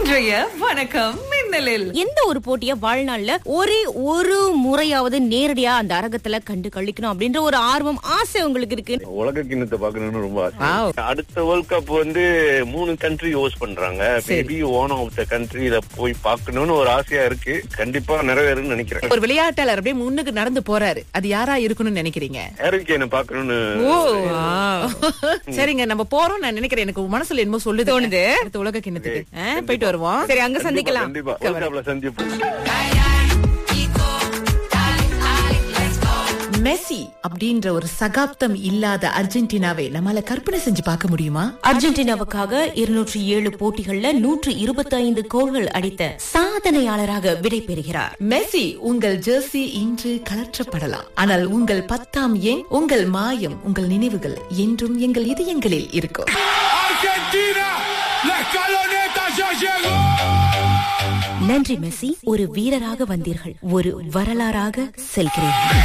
இன்றைய வணக்கம் மின்னலில் எந்த ஒரு போட்டிய வாழ்நாள்ல ஒரே ஒரு முறையாவது நேரடியா அந்த அரங்கத்துல கண்டு கழிக்கணும் அப்படின்ற ஒரு ஆர்வம் ஆசை உங்களுக்கு இருக்கு உலக கிண்ணத்தை பாக்கணும்னு ரொம்ப ஆசை Wow. அடுத்த வேர்ல்ட் கப் வந்து மூணு கண்ட்ரி ஹோஸ்ட் பண்றாங்க மேபி ஓன் ஆஃப் த கண்ட்ரில போய் பார்க்கணும்னு ஒரு ஆசையா இருக்கு கண்டிப்பா நிறைவேறும்னு நினைக்கிறேன் ஒரு விளையாட்டாளர் அப்படியே முன்னுக்கு நடந்து போறாரு அது யாரா இருக்கணும்னு நினைக்கிறீங்க ஹேரிக்கேனை பாக்கணும்னு ஓ சரிங்க நம்ம போறோம் நான் நினைக்கிறேன் எனக்கு மனசுல என்னமோ சொல்லுது தோணுது. அடுத்த உலக கிண்ணத்துக்கு ஆ, போயிட்டு வருவோம் சரி அங்க சந்திக்கலாம் கண்டிப்பா வேர்ல்ட் கப்ல சந்திப்போம் மெஸ்ஸி அப்படின்ற ஒரு சகாப்தம் இல்லாத அர்ஜென்டினாவை நம்மால கற்பனை செஞ்சு பார்க்க முடியுமா அர்ஜென்டினாவுக்காக இருநூற்றி ஏழு போட்டிகள்ல நூற்று இருபத்தி ஐந்து கோல்கள் அடித்த சாதனையாளராக விடை பெறுகிறார் மெஸ்ஸி உங்கள் ஜெர்சி இன்று கலற்றப்படலாம் ஆனால் உங்கள் பத்தாம் எண் உங்கள் மாயம் உங்கள் நினைவுகள் என்றும் எங்கள் இதயங்களில் இருக்கும் Argentina, la escaloneta ya llegó. நன்றி மெஸ்ஸி ஒரு வீரராக வந்தீர்கள் ஒரு வரலாறாக செல்கிறீர்கள்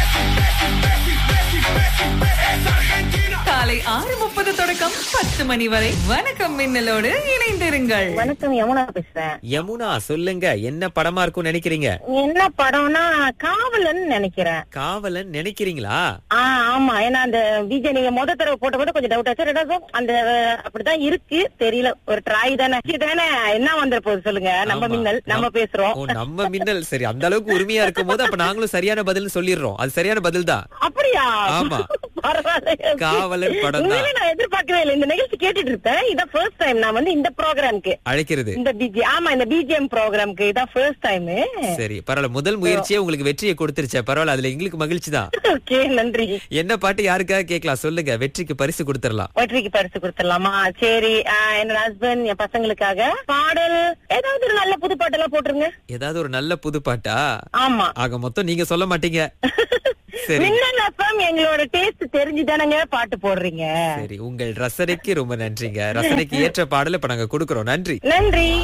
காலை ஆறு முப்பது தொடக்கம் பத்து மணி வரை வணக்கம் மின்னலோடு இணைந்திருங்கள் வணக்கம் யமுனா பேசுறேன் யமுனா சொல்லுங்க என்ன படமா இருக்கும் நினைக்கிறீங்க என்ன படம்னா காவலன் நினைக்கிறேன் காவலன் நினைக்கிறீங்களா ஆ ஆமா ஏன்னா அந்த விஜய் நீங்க முத தடவை போட்ட போது கொஞ்சம் டவுட் ஆச்சு ரெண்டாவது அந்த அஹ், அப்படிதான் இருக்கு தெரியல ஒரு ட்ராய் தானே இது தானே என்ன வந்துட போகுது சொல்லுங்க நம்ம ஆமா. மின்னல் நம்ம நம்- பேசுறோம் ஓ நம்ம மின்னல் சரி அந்த அளவுக்கு உரிமையா இருக்கும் போது அப்ப நாங்களும் சரியான பதில் சொல்லிடுறோம் அது சரியான பதில் தான் அப்படியா ஆமா. பரவாயில்ல. காவலன் படம் தான். உண்மையிலே நான் எதிர்பார்க்கவே இல்லை இந்த நிகழ்ச்சி கேட்டுட்டு இருப்பேன் இதான் ஃபர்ஸ்ட் டைம் நான் வந்து இந்த ப்ரோக்ராம்க்கு அழைக்கிறது இந்த பிஜி ஆமா இந்த பிஜிஎம் ப்ரோக்ராம்க்கு இதான் ஃபர்ஸ்ட் டைம் சரி பரவாயில்ல முதல் முயற்சியே உங்களுக்கு வெற்றியை கொடுத்துருச்சே பரவாயில்ல அதுல எங்களுக்கு மகிழ்ச்சி தான் ஓகே நன்றி என்ன பாட்டு யாருக்காக கேட்கலாம் சொல்லுங்க வெற்றிக்கு பரிசு கொடுத்துடலாம் வெற்றிக்கு பரிசு கொடுத்துடலாமா சரி ஆஹ் என்னோட ஹஸ்பண்ட் என் பசங்களுக்காக பாடல் ஏதாவது ஒரு நல்ல புது பாட்டெல்லாம் போட்டுருங்க ஏதாவது ஒரு நல்ல புது பாட்டா ஆமா ஆக மொத்தம் நீங்க சொல்ல மாட்டீங்க சரி மின்னல் எஃப்எம் எங்களோட டேஸ்ட் தெரிஞ்சுதானங்க பாட்டு போடுறீங்க சரி உங்கள் ரசனைக்கு ரொம்ப நன்றிங்க ரசனைக்கு ஏற்ற பாடலை இப்ப நாங்க கொடுக்கறோம் நன்றி நன்றி